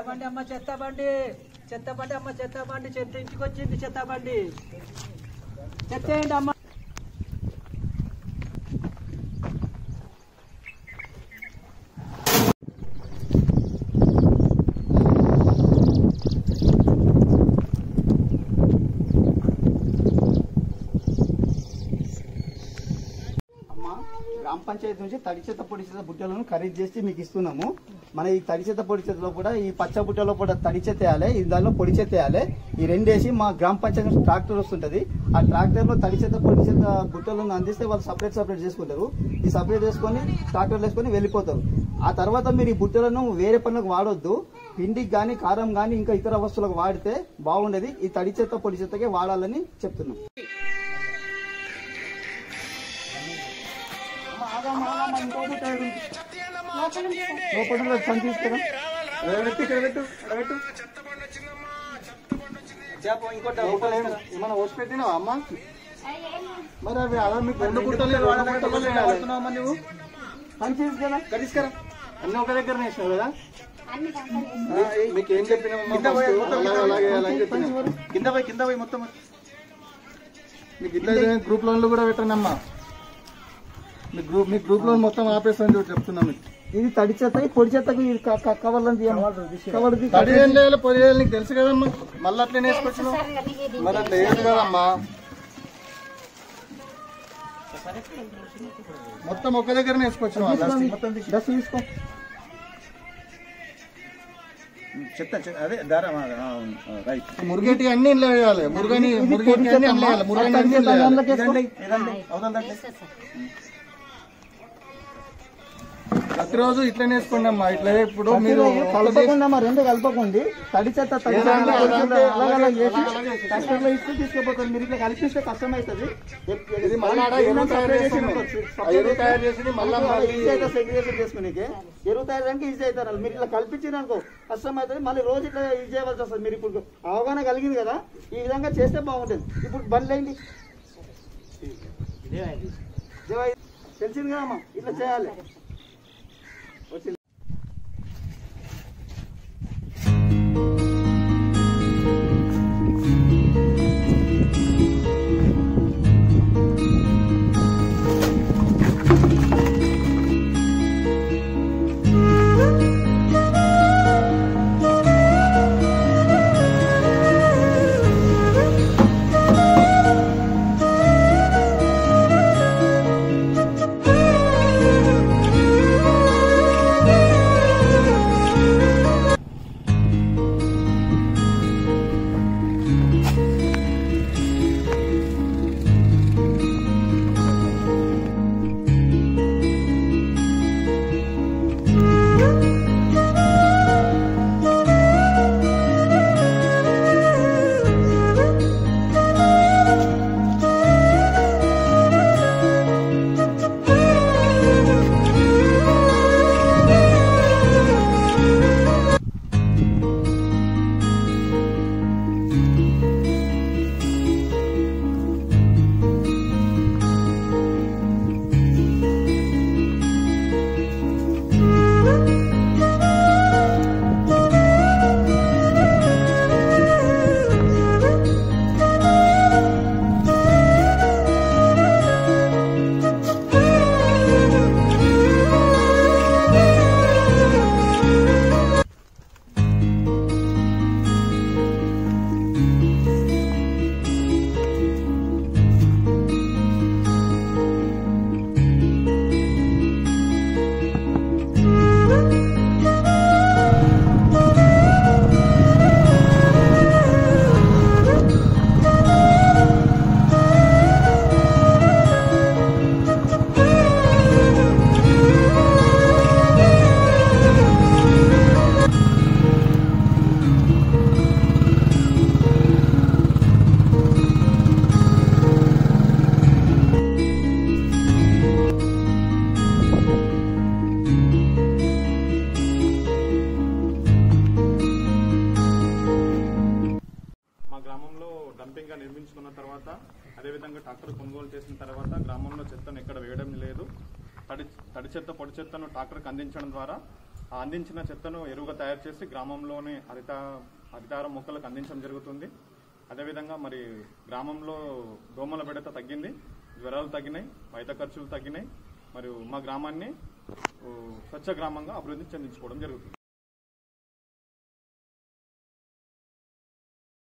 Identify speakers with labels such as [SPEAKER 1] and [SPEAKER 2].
[SPEAKER 1] బండి అమ్మ చెత్త బండి చెత్త బండి అమ్మ చెత్త బండి చెత్త ఇంటికి వచ్చింది చెత్త బండి చెత్త ఏంటి అమ్మ
[SPEAKER 2] అమ్మ గ్రామ పంచాయతీ నుంచి తడి చెత్త పొడి చెత్త బుట్టలను ఖరీదు చేసి మీకు ఇస్తున్నాము మన ఈ తడి చెత్త పొడి చెత్తలో కూడా ఈ పచ్చ బుట్టలో కూడా తడి చెత్త వేయాలి ఈ దానిలో పొడి చెత్త వేయాలి ఈ రెండేసి మా గ్రామ పంచాయతీ నుంచి ట్రాక్టర్ వస్తుంటది ఆ ట్రాక్టర్ లో తడి చెత్త పొడి చెత్త బుట్టలను అందిస్తే వాళ్ళు సపరేట్ సపరేట్ చేసుకుంటారు ఈ సపరేట్ చేసుకొని ట్రాక్టర్ వేసుకొని వెళ్ళిపోతారు ఆ తర్వాత మీరు ఈ బుట్టలను వేరే పనులకు వాడొద్దు పిండికి గానీ కారం గానీ ఇంకా ఇతర వస్తువులకు వాడితే బాగుండేది ఈ తడి చెత్త పొడి చెత్తకే వాడాలని చెప్తున్నాం లోపల ఉన్న సంచి తీసుకురా. అక్కడ పెట్టు, ఇక్కడ పెట్టు, అక్కడ పెట్టు. లోపల ఏం- ఏమన్నా ఓసి పెట్టినావా అమ్మ మరి అవి అలా మీకు రెండు గుట్టలు రెండు గుట్టలు వాడుతున్నావమ్మా నువ్వు సంచి తీసుకురా ఇక్కడ తీసుకురా అన్ని ఒక దగ్గర వేసినావు కదా మీ- మీకు ఏం చెప్పినామమ్మా ఫస్ట్? అలాగే అలాగే అలాగే చెప్పినా కింద పోయి కింద పోయి మొత్తం మీకు ఇట్లా గ్రూప్ లోన్లు కూడా పెట్టండి అమ్మా మీ గ్రూప్ మీ గ్రూప్ లోన్ మొత్తం ఆపేస్తాను చూడు చెప్తున్నా మీకు ఇది తడి చెత్త ఈ పొడి చెత్తకు ఇది కవర్లను కవర్ తడి ఏం లేదు పొడి లేదు నీకు తెలుసు కదమ్మా మళ్ళీ అట్లనే వేసుకొచ్చినావు మరి అట్లా వేయదు కదమ్మా మొత్తం ఒక దగ్గర వేసుకొచ్చినావు దశ తీసుకో
[SPEAKER 3] చెత్త చెత్త- అదే దారం రైట్
[SPEAKER 2] మురుగేటి అన్ని ఇంట్లో వేయాలి మురుగని మురుగేటి అన్ని ఇంట్లో వేయాలి మురుగని అన్ని ఇంట్లో వేయాలి ప్రతిరోజు ఇట్లనే వేసుకోండి అమ్మా ఇట్లా ఇప్పుడు మీరు కలపకుండా మరి రెండు కలపకండి తడి చెత్త తడి ట్రాక్టర్లో ఇస్తే తీసుకుపోతారు మీరు ఇట్లా కలిపిస్తే కష్టం అవుతుంది ఇది మళ్ళా ఎరువు తయారు చేసింది ఆ ఎరువు తయారు చేసింది మళ్ళా ఈజీ అయితే సెగ్రిగేషన్ చేసుకునేకి ఎరువు తయారు చేయడానికి ఈజీ అవుతారు మీరు ఇట్లా కల్పించినారనుకో కష్టం అవుతుంది మళ్ళీ రోజు ఇట్లా ఇది చేయవలసి వస్తుంది మీరు ఇప్పుడు అవగాహన కలిగింది కదా ఈ విధంగా చేస్తే బాగుంటుంది ఇప్పుడు బండ్లు ఏంటి జవాయి- తెలిసింది కదమ్మా ఇట్లా చేయాలి వచ్చి
[SPEAKER 4] మా గ్రామంలో డంపింగ్ గా నిర్మించుకున్న తర్వాత అదేవిధంగా ట్రాక్టర్ కొనుగోలు చేసిన తర్వాత గ్రామంలో చెత్తను ఎక్కడ వేయడం లేదు తడి తడి చెత్త పొడి చెత్తను ట్రాక్టర్కి అందించడం ద్వారా ఆ అందించిన చెత్తను ఎరువుగా తయారు చేసి గ్రామంలోని హరిత హరితార మొక్కలకు అందించడం జరుగుతుంది అదేవిధంగా మరి గ్రామంలో దోమల బెడత తగ్గింది జ్వరాలు తగ్గినాయి బయట ఖర్చులు తగ్గినాయి మరియు మా గ్రామాన్ని ఓ, స్వచ్ఛ గ్రామంగా అభివృద్ధి చెందించుకోవడం జరుగుతుంది